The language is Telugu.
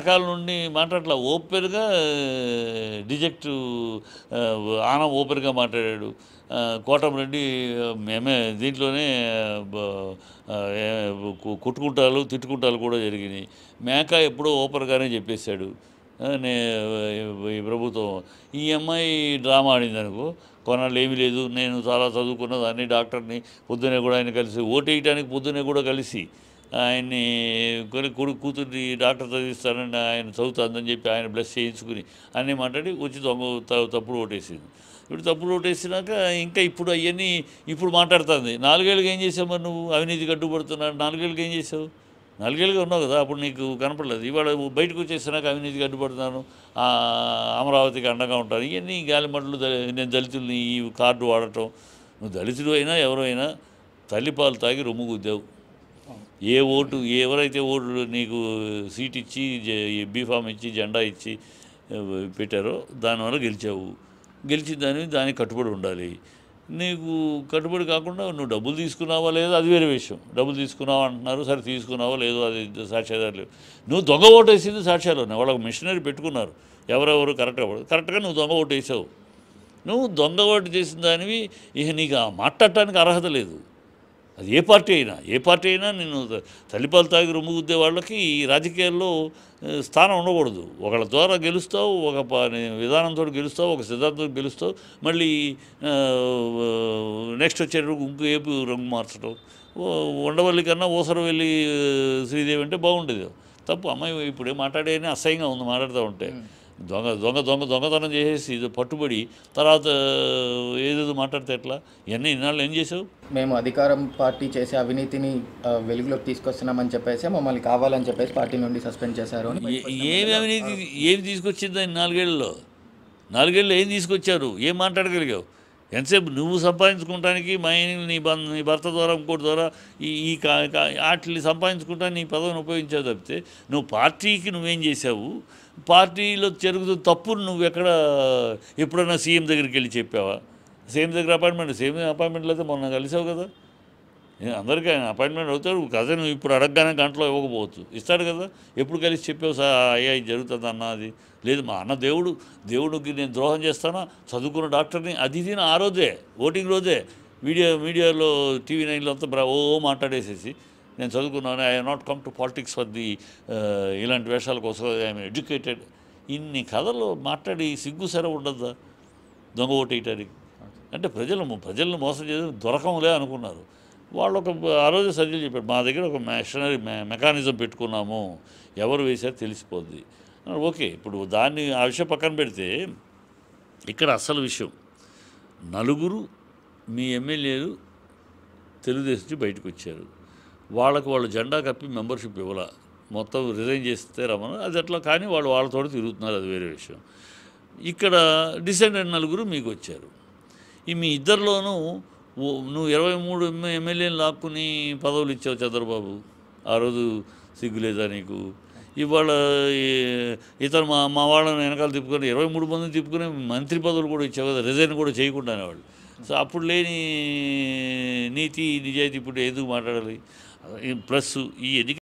వెనకాల నుండి మాట్లాడట్లా ఓపెన్గా డిజెక్ట్ ఆనం ఓపెన్గా మాట్లాడాడు ఆ, కోటమిరెడ్డి మేమే దీంట్లోనే బ- ఆ, ఏ- కు- కొట్టుకుంటాలు తిట్టుకుంటాలు కూడా జరిగినాయి మేక ఎప్పుడో ఓపెన్గానే చెప్పేశాడు ఆ, నే ఈ ప్రభుత్వం ఈ అమ్మాయి డ్రామా ఆడింది అనుకో కొన్నాళ్ళు ఏమీ లేదు నేను చాలా చదువుకున్న దాన్ని డాక్టర్ని పొద్దునే కూడా ఆయన కలిసి ఓటు వేయడానికి పొద్దునే కూడా కలిసి ఆయన్ని కొన్ని కొడుకు కూతుర్ని డాక్టర్ చదివిస్తానని ఆయన చదువుతుందని చెప్పి ఆయన బ్లెస్ చేయించుకుని అన్నీ మాట్లాడి వచ్చి దొంగ త- తప్పుడు ఓటేసింది ఇప్పుడు తప్పుడు ఓటేసినాక ఇంకా ఇప్పుడు అవన్నీ ఇప్పుడు మాట్లాడుతుంది నాలుగేళ్ళకి ఏం చేసావు మరి నువ్వు అవినీతి కట్టుబడుతున్నాడు నాలుగేళ్ళకి ఏం చేసావు నాలుగేళ్ళుగా ఉన్నావు కదా అప్పుడు నీకు కనపడలేదు ఇవాళ బయటకు వచ్చేసినాక అవినీతి కట్టుబడుతున్నాను ఆ, అమరావతికి అండగా ఉంటాను ఇవన్నీ గాలిమడ్లు ద- నేను దళితుల్ని ఈ కార్డు వాడటం నువ్వు దళితుడు అయినా ఎవరు అయినా తల్లిపాలు తాగి రొమ్ము గుద్దావు ఏ ఓటు ఎవరైతే ఓటు నీకు సీట్ ఇచ్చి బీఫామ్ ఇచ్చి జెండా ఇచ్చి ఆ, పెట్టారో దానివల్ల గెలిచావు గెలిచిన దాని దానికి కట్టుబడి ఉండాలి నీకు కట్టుబడి కాకుండా నువ్వు డబ్బులు తీసుకున్నావా లేదో అది వేరే విషయం డబ్బులు తీసుకున్నావా అంటున్నారు సరే తీసుకున్నావా లేదో అది సాక్ష్యాధారాలు లేవు నువ్వు దొంగ ఓటు వేసింది సాక్ష్యాలు ఉన్నాయి వాళ్ళకి మిషనరీ పెట్టుకున్నారు ఎవరెవరు కరెక్ట్గా కరెక్ట్గా నువ్వు దొంగ ఓటు వేసావు నువ్వు దొంగ ఓటు చేసిన దానివి ఇక నీకు ఆ మాట్లాడటానికి అర్హత లేదు అది ఏ పార్టీ అయినా ఏ పార్టీ అయినా నేను తల్లిపాలు తాగి రొమ్ము గుద్దే వాళ్ళకి ఈ రాజకీయాల్లో ఆ, స్థానం ఉండకూడదు ఒకళ్ళ ద్వారా గెలుస్తావు ఒక ప- విధానంతో గెలుస్తావు ఒక సిద్ధాంతంతో గెలుస్తావు మళ్ళీ నెక్స్ట్ వచ్చే ఇంకో ఏపు రంగు మార్చడం ఓ- ఉండవల్లి కన్నా ఊసర వెళ్ళి శ్రీదేవి అంటే బాగుండేది తప్పు అమ్మాయి ఇప్పుడే మాట్లాడేనే అసహ్యంగా ఉంది మాట్లాడుతూ ఉంటే దొంగ దొంగ దొంగ దొంగతనం చేసేసి ఇది పట్టుబడి తర్వాత ఏదేదో మాట్లాడితే ఎట్లా ఇవన్నీ ఇన్నాళ్ళు ఏం చేసావు మేము అధికారం పార్టీ చేసే అవినీతిని ఆ, వెలుగులోకి తీసుకొస్తున్నామని చెప్పేసి మమ్మల్ని కావాలని చెప్పేసి పార్టీ నుండి సస్పెండ్ చేశారు అని ఏ- ఏమి అవినీతి ఏమి తీసుకొచ్చింది ఆయన నాలుగేళ్లలో నాలుగేళ్ళు ఏం తీసుకొచ్చారు ఏం మాట్లాడగలిగావు ఎంతసేపు నువ్వు సంపాదించుకుంటానికి మా ఆయన నీ బం నీ భర్త ద్వారా ఇంకోటి ద్వారా ఈ ఈ కా కా- వాటిని సంపాదించుకుంటానికి నీ పదవిని ఉపయోగించావు తప్పితే నువ్వు పార్టీకి నువ్వేం చేసావు పార్టీలో జరుగుతున్న తప్పును నువ్వు ఎక్కడ ఎప్పుడైనా సీఎం దగ్గరికి వెళ్ళి చెప్పావా సీఎం దగ్గర అపాయింట్మెంట్ సీఎం అపాయింట్మెంట్లో అయితే మొన్న కలిసావు కదా ఏ, అందరికీ ఆయన అపాయింట్మెంట్ అవుతాడు కథ నువ్వు ఇప్పుడు అడగగానే గంటలో ఇవ్వకపోవచ్చు ఇస్తాడు కదా ఎప్పుడు కలిసి చెప్పావు సార్ అయ్యా ఇది జరుగుతుంది అన్న అది లేదు మా అన్న దేవుడు దేవుడికి నేను ద్రోహం చేస్తానా చదువుకున్న డాక్టర్ని అది ఇది ఆ రోజే ఓటింగ్ రోజే మీడియా మీడియాలో టీవీ నైన్లో అంతా బ్రా- ఓ ఓ మాట్లాడేసేసి నేను చదువుకున్నాను I not come to politics for the ఇలాంటి వేషాల కోసం ఐఎమ్ ఎడ్యుకేటెడ్ ఇన్ని కథలు మాట్లాడి సిగ్గు సర ఉండద్దా దొంగ ఓటేయటానికి అంటే ప్రజలు ప్రజలను మోసం చేసి దొరకంలే అనుకున్నారు వాళ్ళు ఒక ఆ రోజు సర్జరీ చెప్పారు మా దగ్గర ఒక మెషనరీ మెకానిజం పెట్టుకున్నాము ఎవరు వేశారో తెలిసిపోద్ది అన్నారు, ఓకే ఇప్పుడు దాన్ని ఆ విషయం పక్కన పెడితే ఇక్కడ అసలు విషయం నలుగురు మీ ఎమ్మెల్యేలు తెలుగుదేశం నుంచి బయటకు వచ్చారు వాళ్ళకు వాళ్ళు జెండా కప్పి మెంబర్షిప్ ఇవ్వాల మొత్తం రిజైన్ చేస్తే రమ్మని అది అట్లా కానీ వాళ్ళు వాళ్ళతో తిరుగుతున్నారు అది వేరే విషయం ఇక్కడ డిసెండెంట్ నలుగురు మీకు వచ్చారు ఈ మీ ఇద్దరిలోనూ ఓ- నువ్వు ఇరవై మూడు ఎమ్మెల్యేలు లాక్కుని పదవులు ఇచ్చావు చంద్రబాబు ఆ రోజు సిగ్గులేదా నీకు ఇవాళ ఈ- ఇతను మా మా వాళ్ళని వెనకాల తిప్పుకొని ఇరవై మూడు మందిని తిప్పుకొని మంత్రి పదవులు కూడా ఇచ్చావు కదా రిజైన్ కూడా చేయకుండానే వాళ్ళు సో అప్పుడు లేని నీతి నిజాయితీ ఇప్పుడు ఎందుకు మాట్లాడాలి ప్లస్ ఈ ఎన్నిక